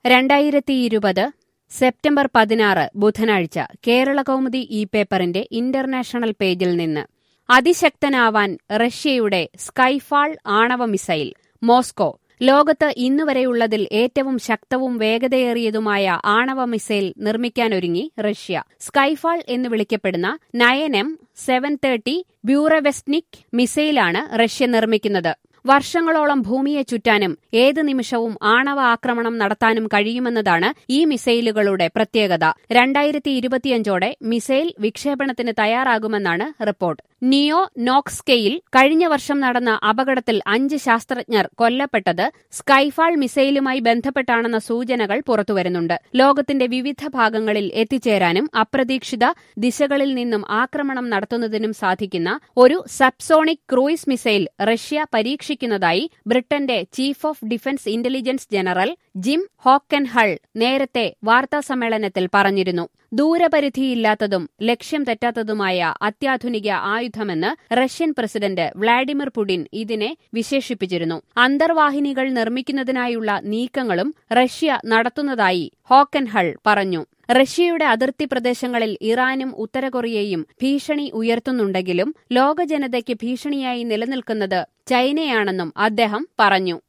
രണ്ടായിരത്തി ഇരുപത് സെപ്റ്റംബർ പതിനാറ് ബുധനാഴ്ച കേരള കൗമുദി ഈ പേപ്പറിന്റെ ഇന്റർനാഷണൽ പേജിൽ നിന്ന് അതിശക്തനാവാൻ റഷ്യയുടെ സ്കൈഫാൾ ആണവ മിസൈൽ മോസ്കോ ലോകത്ത് ഇന്നുവരെയുള്ളതിൽ ഏറ്റവും ശക്തവും വേഗതയേറിയതുമായ ആണവ മിസൈൽ നിർമ്മിക്കാനൊരുങ്ങി റഷ്യ സ്കൈഫാൾ എന്ന് വിളിക്കപ്പെടുന്ന nine M seven thirty Burevestnik മിസൈലാണ് റഷ്യ നിർമ്മിക്കുന്നത് വർഷങ്ങളോളം ഭൂമിയെ ചുറ്റാനും ഏത് നിമിഷവും ആണവ ആക്രമണം നടത്താനും കഴിയുമെന്നതാണ് ഈ മിസൈലുകളുടെ പ്രത്യേകത രണ്ടായിരത്തി ഇരുപത്തിയഞ്ചോടെ മിസൈൽ വിക്ഷേപണത്തിന് തയ്യാറാകുമെന്നാണ് റിപ്പോർട്ട് നിയോ നോക്സ്കെയിൽ കഴിഞ്ഞ വർഷം നടന്ന അപകടത്തിൽ അഞ്ച് ശാസ്ത്രജ്ഞർ കൊല്ലപ്പെട്ടത് സ്കൈഫാൾ മിസൈലുമായി ബന്ധപ്പെട്ടാണെന്ന സൂചനകൾ പുറത്തുവരുന്നുണ്ട് ലോകത്തിന്റെ വിവിധ ഭാഗങ്ങളിൽ എത്തിച്ചേരാനും അപ്രതീക്ഷിത ദിശകളിൽ നിന്നും ആക്രമണം നടത്തുന്നതിനും സാധിക്കുന്ന ഒരു സബ്സോണിക് ക്രൂയിസ് മിസൈൽ റഷ്യ പരീക്ഷിക്കുന്നതായി ബ്രിട്ടന്റെ chief of defence intelligence general Jim Hockenhull നേരത്തെ വാർത്താസമ്മേളനത്തിൽ പറഞ്ഞിരുന്നു ദൂരപരിധിയില്ലാത്തതും ലക്ഷ്യം തെറ്റാത്തതുമായ അത്യാധുനിക ആയുധമെന്ന് റഷ്യൻ പ്രസിഡന്റ് വ്ളാഡിമിർ പുടിൻ ഇതിനെ വിശേഷിപ്പിച്ചിരുന്നു അന്തർവാഹിനികൾ നിർമ്മിക്കുന്നതിനായുള്ള നീക്കങ്ങളും റഷ്യ നടത്തുന്നതായി ഹോക്കൻഹൾ പറഞ്ഞു റഷ്യയുടെ അതിർത്തി പ്രദേശങ്ങളിൽ ഇറാനും ഉത്തര കൊറിയയും ഭീഷണി ഉയർത്തുന്നുണ്ടെങ്കിലും ലോക ജനതയ്ക്ക് ഭീഷണിയായി നിലനിൽക്കുന്നത് ചൈനയാണെന്നും അദ്ദേഹം പറഞ്ഞു